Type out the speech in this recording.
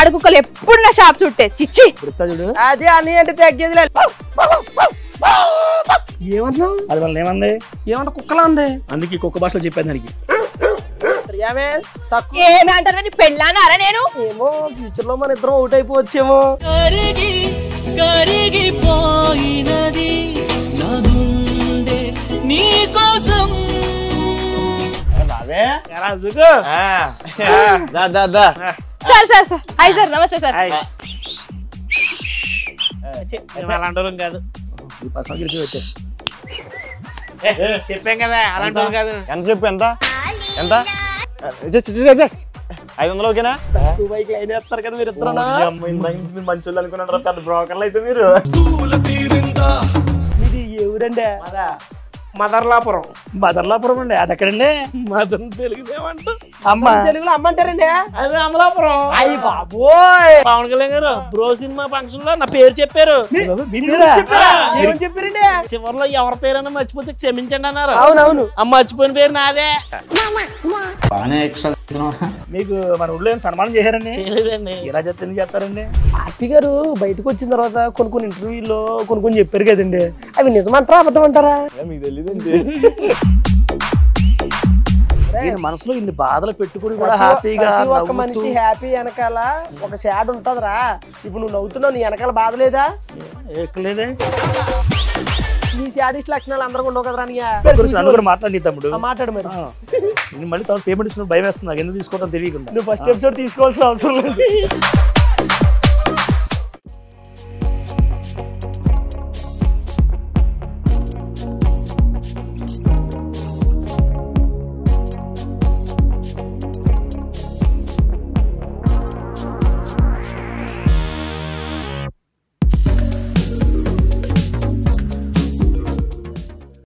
పాడు కుక్కలు ఎప్పుడు నా షాప్ చుట్టే చిచ్చి ఇప్పుడు ఇస్తా చూడు అదే అని అంటే తగ్గేది లేదు ఏమన్నావు అది వాళ్ళని ఏమంది ఏమన్నా కుక్కలా ఉంది అందుకే ఈ కుక్క భాషలో చెప్పాను దానికి ఏమే తక్కువ ఏమి అంటారు నీ పెళ్ళానారా నేను ఏమో ఫ్యూచర్ లో మన ఇద్దరం అవుట్ అయిపోవచ్చేమో కరిగి కరిగిపోయినది నా గుండె నీ కోసం దా దా దా sir sir sir hi sir నమస్తే సార్ అలాంటి వాళ్ళం కాదు ఈ పర్సనల్ గిరికి పెట్టారు చెప్పాం కదా అలాంటి వాళ్ళం కాదు ఎంత చెప్పు ఎంత ఎంత ఇచ్చే, ఇచ్చే, ఇచ్చే, ఇచ్చే. ఐదు వందలు ఓకేనా బైక్ లైన్ వేస్తారు కదా మీరు ఇద్దరు మీరు మంచి వాళ్ళు అనుకున్నారు పెద్ద బ్రోకర్లు అయితే మీరు ఇది ఎవరండి మదర్లాపురం బదర్లాపురం అండి అది ఎక్కడండి మదర్ తెలుగు ఏమంట అమ్మ తెలుగులో అమ్మంటారండి అది అమలాపురం అయ్యి బాబోయ్ పవన్ కళ్యాణ్ గారు బ్రో సినిమా ఫంక్షన్ లో నా పేరు చెప్పారు మీరా? ఏమని చెప్పారండి చివరిలో ఎవరి పేరైనా మర్చిపోతే క్షమించండి అన్నారు అవునవును ఆ మర్చిపోయిన పేరు నాదే మీకు మన ఊళ్ళో ఏం సన్మానం చేశారండి చేయలేదండి ఇలా చెప్తే ఎందుకు చేస్తారండి హ్యాపీ గారు బయటకు వచ్చిన తర్వాత కొన్ని కొన్ని ఇంటర్వ్యూలో కొన్ని కొన్ని చెప్పారు కదండి అవి నిజమంటారా అబద్ధం అంటారా మీకు తెలియదండి ఈయన మనసులో ఇన్ని బాధలు పెట్టుకుని కూడా హ్యాపీగా ప్రతి ఒక్క నవ్వుతూ మనిషి హ్యాపీ వెనకాల ఒక సాడ్ ఉంటదిరా ఇప్పుడు నువ్వు నవ్వుతున్నావు నీ వెనకాల బాధ లేదా ఎక్కలేదే నీ సాడిస్ట్ లక్షణాలు అందరూ ఉండవు కదరా నీ గురించి నన్ను కూడా మాట్లాడి తమ్ముడు ఆ, మాట్లాడు మరి ఆ. నేను మళ్ళీ తర్వాత పేమెంట్ ఇస్తున్న భయం వేస్తుంది నాకు ఎందుకు తీసుకోవడం తెలియకుండా నువ్వు ఫస్ట్ ఎపిసోడ్ తీసుకోవాల్సిన అవసరం లేదు